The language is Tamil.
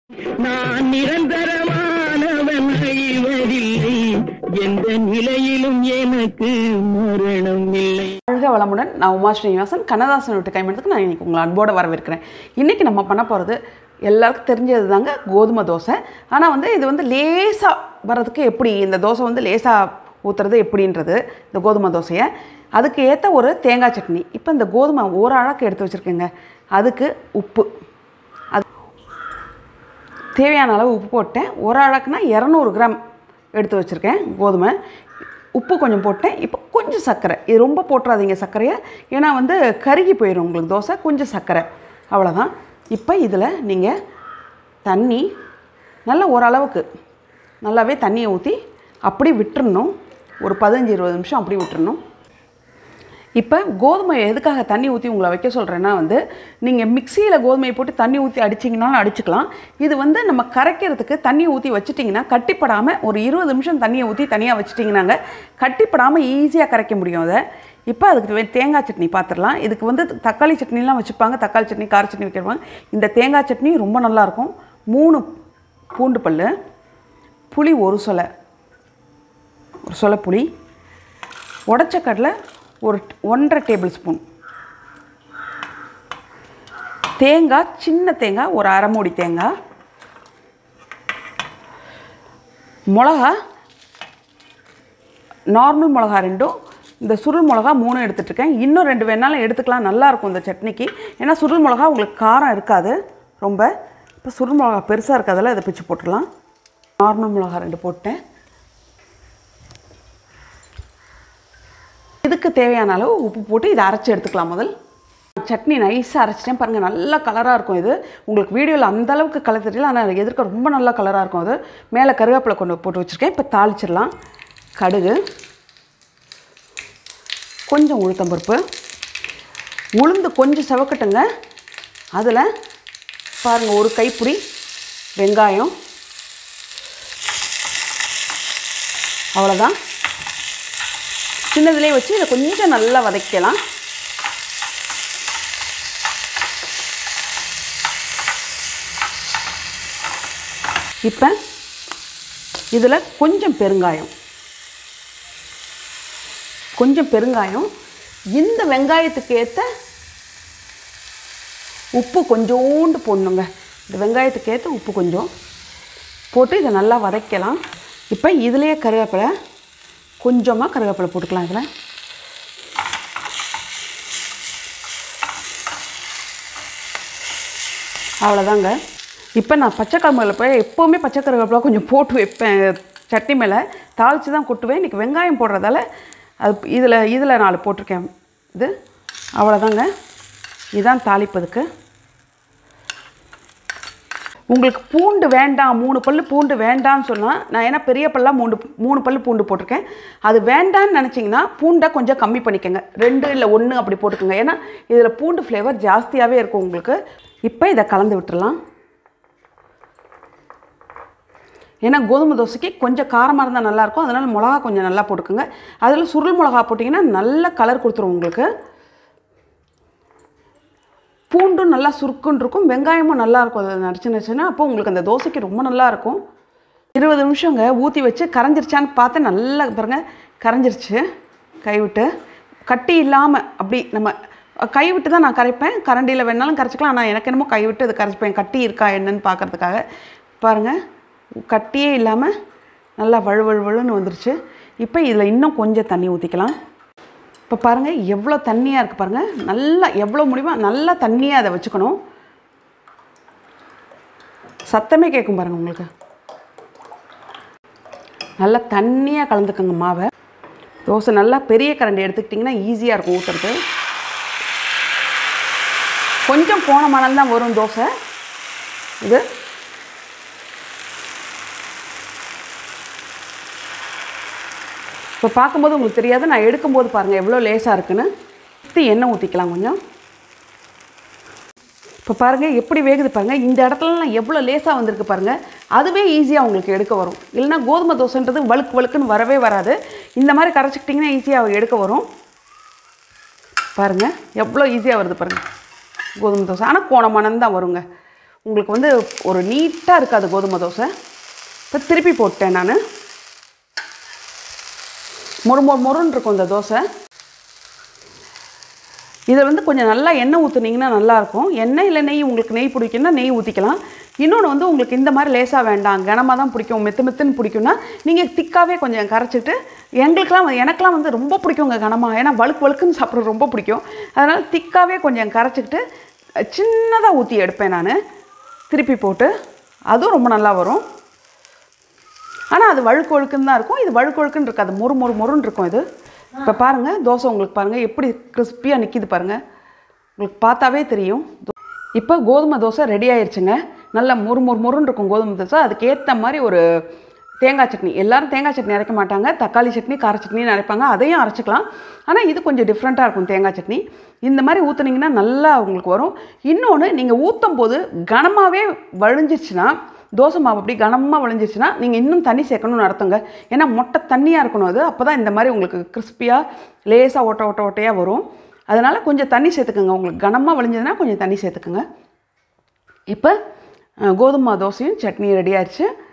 நான் நிரந்தரமானவன் அழிவதில்லை எந்த நிலையிலும் எனக்கு மரணம் இல்லை வாழ்க வளமுடன் நான் உமா ஸ்ரீனிவாசன் கண்ணதாசன் விட்டு கைமணத்துக்கு நான் இன்னைக்கு உங்களை அன்போடு வரவேற்கிறேன் இன்றைக்கி நம்ம பண்ண போகிறது எல்லாருக்கும் தெரிஞ்சது தாங்க கோதுமை தோசை ஆனால் வந்து இது வந்து லேசாக வர்றதுக்கு எப்படி இந்த தோசை வந்து லேசாக ஊற்றுறது எப்படின்றது இந்த கோதுமை தோசையை அதுக்கு ஏற்ற ஒரு தேங்காய் சட்னி இப்போ இந்த கோதுமை ஒரு அழகு எடுத்து வச்சுருக்கேங்க அதுக்கு உப்பு அது தேவையான அளவு உப்பு போட்டேன் ஒரு அழகுனா இரநூறு கிராம் எடுத்து வச்சுருக்கேன் கோதுமை உப்பு கொஞ்சம் போட்டேன் இப்போ கொஞ்சம் சர்க்கரை இது ரொம்ப போட்டுறாதீங்க சர்க்கரையை ஏன்னா வந்து கருகி போயிடும் உங்களுக்கு தோசை கொஞ்சம் சர்க்கரை அவ்வளோதான் இப்போ இதில் நீங்கள் தண்ணி நல்லா ஓரளவுக்கு நல்லாவே தண்ணியை ஊற்றி அப்படி விட்டுறணும் ஒரு பதினஞ்சு இருபது நிமிஷம் அப்படி விட்டுறணும் இப்போ கோதுமை எதுக்காக தண்ணி ஊற்றி உங்களை வைக்க சொல்கிறேன்னா வந்து நீங்கள் மிக்சியில் கோதுமையை போட்டு தண்ணி ஊற்றி அடிச்சிங்கனாலும் அடிச்சுக்கலாம் இது வந்து நம்ம கரைக்கிறதுக்கு தண்ணி ஊற்றி வச்சிட்டிங்கன்னா கட்டிப்படாமல் ஒரு இருபது நிமிஷம் தண்ணியை ஊற்றி தனியாக வச்சிட்டிங்கனாங்க கட்டிப்படாமல் ஈஸியாக கரைக்க முடியும் அதை இப்போ அதுக்கு வே- தேங்காய் சட்னி பார்த்துடலாம் இதுக்கு வந்து தக்காளி சட்னிலாம் வச்சுப்பாங்க தக்காளி சட்னி கார சட்னி வைக்கிறவாங்க இந்த தேங்காய் சட்னி ரொம்ப நல்லாயிருக்கும் மூணு பூண்டு பல் புளி ஒரு சொலை ஒரு சொலை புளி உடச்ச கடலை ஒரு ஒன்றரை டேபிள் ஸ்பூன் தேங்காய் சின்ன தேங்காய் ஒரு அரை மூடி தேங்காய் மிளகா நார்மல் மிளகா ரெண்டும் இந்த சுருள் மிளகா மூணும் எடுத்துட்ருக்கேன் இன்னும் ரெண்டு வேணாலும் எடுத்துக்கலாம் நல்லாயிருக்கும் இந்த சட்னிக்கு ஏன்னா சுருள் மிளகா உங்களுக்கு காரம் இருக்காது ரொம்ப இப்போ சுருள் மிளகா பெருசாக இருக்கிறதால இதை பிச்சு போட்டுடலாம் நார்மல் மிளகா ரெண்டு போட்டேன் இதுக்கு தேவையான அளவு உப்பு போட்டு இதை அரைச்சி எடுத்துக்கலாம் முதல் சட்னி நைஸாக அரைச்சிட்டேன் பாருங்கள் நல்ல கலராக இருக்கும் இது உங்களுக்கு வீடியோவில் அந்த அளவுக்கு கலர் தெரியல ஆனால் எதிர்க்க ரொம்ப நல்ல கலராக இருக்கும் அது மேலே கருவேப்பிலை கொண்டு போட்டு வச்சுருக்கேன் இப்போ தாளிச்சிடலாம் கடுகு கொஞ்சம் உளுத்தம்பருப்பு உளுந்து கொஞ்சம் செவக்கட்டுங்க அதில் பாருங்கள் ஒரு கைப்பிடி வெங்காயம் அவ்வளோதான் சின்னதுலேயே வச்சு இதை கொஞ்சம் நல்லா வதக்கலாம் இப்போ இதில் கொஞ்சம் பெருங்காயம் கொஞ்சம் பெருங்காயம் இந்த வெங்காயத்துக்கு ஏற்ற உப்பு கொஞ்சோண்டு போடணுங்க இந்த வெங்காயத்துக்கு ஏற்ற உப்பு கொஞ்சம் போட்டு இதை நல்லா வதக்கலாம் இப்போ இதுலேயே கருவேப்பிலை கொஞ்சமாக கருவேப்பிலை போட்டுக்கலாம் இதில் அவ்வளோதாங்க இப்போ நான் பச்சை கருவேப்பிலை போய் எப்போவுமே பச்சை கருவேப்பிலை கொஞ்சம் போட்டு வைப்பேன் சட்னி மேலே தாளித்து தான் கொட்டுவேன் இன்றைக்கி வெங்காயம் போடுறதால அது இதில் இதில் நாலு போட்டிருக்கேன் இது அவ்வளோதாங்க இதுதான் தாளிப்பதுக்கு உங்களுக்கு பூண்டு வேண்டாம் மூணு பல்லு பூண்டு வேண்டாம்னு சொன்னால் நான் ஏன்னா பெரிய பல்லா மூணு மூணு பல்லு பூண்டு போட்டிருக்கேன் அது வேண்டான்னு நினச்சிங்கன்னா பூண்டை கொஞ்சம் கம்மி பண்ணிக்கோங்க ரெண்டு இல்லை ஒன்று அப்படி போட்டுக்கோங்க ஏன்னா இதில் பூண்டு ஃப்ளேவர் ஜாஸ்தியாகவே இருக்கும் உங்களுக்கு இப்போ இதை கலந்து விட்டுறலாம் ஏன்னா கோதுமை தோசைக்கு கொஞ்சம் காரமாக இருந்தால் நல்லாயிருக்கும் அதனால் மிளகா கொஞ்சம் நல்லா போட்டுக்கோங்க அதில் சுருள் மிளகா போட்டிங்கன்னா நல்ல கலர் கொடுத்துரும் உங்களுக்கு பூண்டும் நல்லா சுருக்குன்னு இருக்கும் வெங்காயமும் நல்லா இருக்கும் அது நடிச்சு நடிச்சுன்னா அப்போ உங்களுக்கு அந்த தோசைக்கு ரொம்ப நல்லா இருக்கும் இருபது நிமிஷங்க ஊற்றி வச்சு கரைஞ்சிருச்சான்னு பார்த்தேன் நல்லா பாருங்க கரைஞ்சிருச்சு கைவிட்டு கட்டி இல்லாமல் அப்படி நம்ம கைவிட்டு தான் நான் கரைப்பேன் கரண்டியில் வேணாலும் கரைச்சிக்கலாம் ஆனால் எனக்கு என்னமோ கைவிட்டு அது கரைச்சிப்பேன் கட்டி இருக்கா என்னன்னு பார்க்கறதுக்காக பாருங்கள் கட்டியே இல்லாமல் நல்லா வழு வழு வழுன்னு வந்துருச்சு இப்போ இதில் இன்னும் கொஞ்சம் தண்ணி ஊற்றிக்கலாம் இப்போ பாருங்கள் எவ்வளோ தண்ணியாக இருக்குது பாருங்கள் நல்லா எவ்வளோ முடியுமோ நல்லா தண்ணியாக அதை வச்சுக்கணும் சத்தமே கேட்கும் பாருங்கள் உங்களுக்கு நல்லா தண்ணியாக கலந்துக்கோங்க மாவை தோசை நல்லா பெரிய கரண்டி எடுத்துக்கிட்டிங்கன்னா ஈஸியாக இருக்கும் ஊற்றுறது கொஞ்சம் போன மணல் தான் வரும் தோசை இது இப்போ பார்க்கும்போது உங்களுக்கு தெரியாது நான் எடுக்கும்போது பாருங்கள் எவ்வளோ லேசாக இருக்குன்னு சுற்றி எண்ணெய் ஊற்றிக்கலாம் கொஞ்சம் இப்போ பாருங்கள் எப்படி வேகுது பாருங்கள் இந்த இடத்துலலாம் எவ்வளோ லேசாக வந்திருக்கு பாருங்கள் அதுவே ஈஸியாக உங்களுக்கு எடுக்க வரும் இல்லைன்னா கோதுமை தோசைன்றது வழுக்கு வழுக்குன்னு வரவே வராது இந்த மாதிரி கரைச்சிக்கிட்டிங்கன்னா ஈஸியாக எடுக்க வரும் பாருங்கள் எவ்வளோ ஈஸியாக வருது பாருங்கள் கோதுமை தோசை ஆனால் கோணமானம் தான் வருங்க உங்களுக்கு வந்து ஒரு நீட்டாக இருக்காது கோதுமை தோசை இப்போ திருப்பி போட்டேன் நான் மொறு மொறு மொறுன்னு இருக்கும் இந்த தோசை இதை வந்து கொஞ்சம் நல்லா எண்ணெய் ஊற்றுனீங்கன்னா நல்லாயிருக்கும் எண்ணெய் இல்லை நெய் உங்களுக்கு நெய் பிடிக்கும்னா நெய் ஊற்றிக்கலாம் இன்னொன்று வந்து உங்களுக்கு இந்த மாதிரி லேசாக வேண்டாம் கனமாக தான் பிடிக்கும் மெத்து மெத்துன்னு பிடிக்கும்னா நீங்கள் திக்காகவே கொஞ்சம் கரைச்சிட்டு எங்களுக்கெலாம் வந்து எனக்கெலாம் வந்து ரொம்ப பிடிக்குங்க கனமாக ஏன்னா வழுக்கு வழுக்குன்னு சாப்பிட்றது ரொம்ப பிடிக்கும் அதனால் திக்காகவே கொஞ்சம் கரைச்சிக்கிட்டு சின்னதாக ஊற்றி எடுப்பேன் நான் திருப்பி போட்டு அதுவும் ரொம்ப நல்லா வரும் ஆனால் அது வழுக்கு வழுக்குன்னு தான் இருக்கும் இது வழுக்கு வழுக்குன்னு இருக்காது மொறு மொறு மொறுன்னு இருக்கும் இது இப்போ பாருங்கள் தோசை உங்களுக்கு பாருங்கள் எப்படி கிறிஸ்பியாக நிற்கிது பாருங்கள் உங்களுக்கு பார்த்தாவே தெரியும் இப்போ கோதுமை தோசை ரெடி ஆயிடுச்சுங்க நல்லா மொறு மொறு மொறுன்னு இருக்கும் கோதுமை தோசை அதுக்கேற்ற மாதிரி ஒரு தேங்காய் சட்னி எல்லாரும் தேங்காய் சட்னி அரைக்க மாட்டாங்க தக்காளி சட்னி கார சட்னின்னு அரைப்பாங்க அதையும் அரைச்சிக்கலாம் ஆனால் இது கொஞ்சம் டிஃப்ரெண்ட்டாக இருக்கும் தேங்காய் சட்னி இந்த மாதிரி ஊற்றுனீங்கன்னா நல்லா உங்களுக்கு வரும் இன்னொன்று நீங்கள் ஊற்றும் போது கனமாகவே வழிஞ்சிச்சுன்னா தோசை மாவு அப்படி கனமாக விளைஞ்சிச்சுன்னா நீங்கள் இன்னும் தண்ணி சேர்க்கணும்னு அர்த்தங்க ஏன்னா மொட்டை தண்ணியாக இருக்கணும் அது அப்போ தான் இந்த மாதிரி உங்களுக்கு கிறிஸ்பியாக லேசாக ஓட்ட ஓட்ட ஓட்டையாக வரும் அதனால் கொஞ்சம் தண்ணி சேர்த்துக்கோங்க உங்களுக்கு கனமாக விளைஞ்சதுன்னா கொஞ்சம் தண்ணி சேர்த்துக்கோங்க இப்போ அஹ், கோதுமை தோசையும் சட்னி ரெடி ஆயிடுச்சு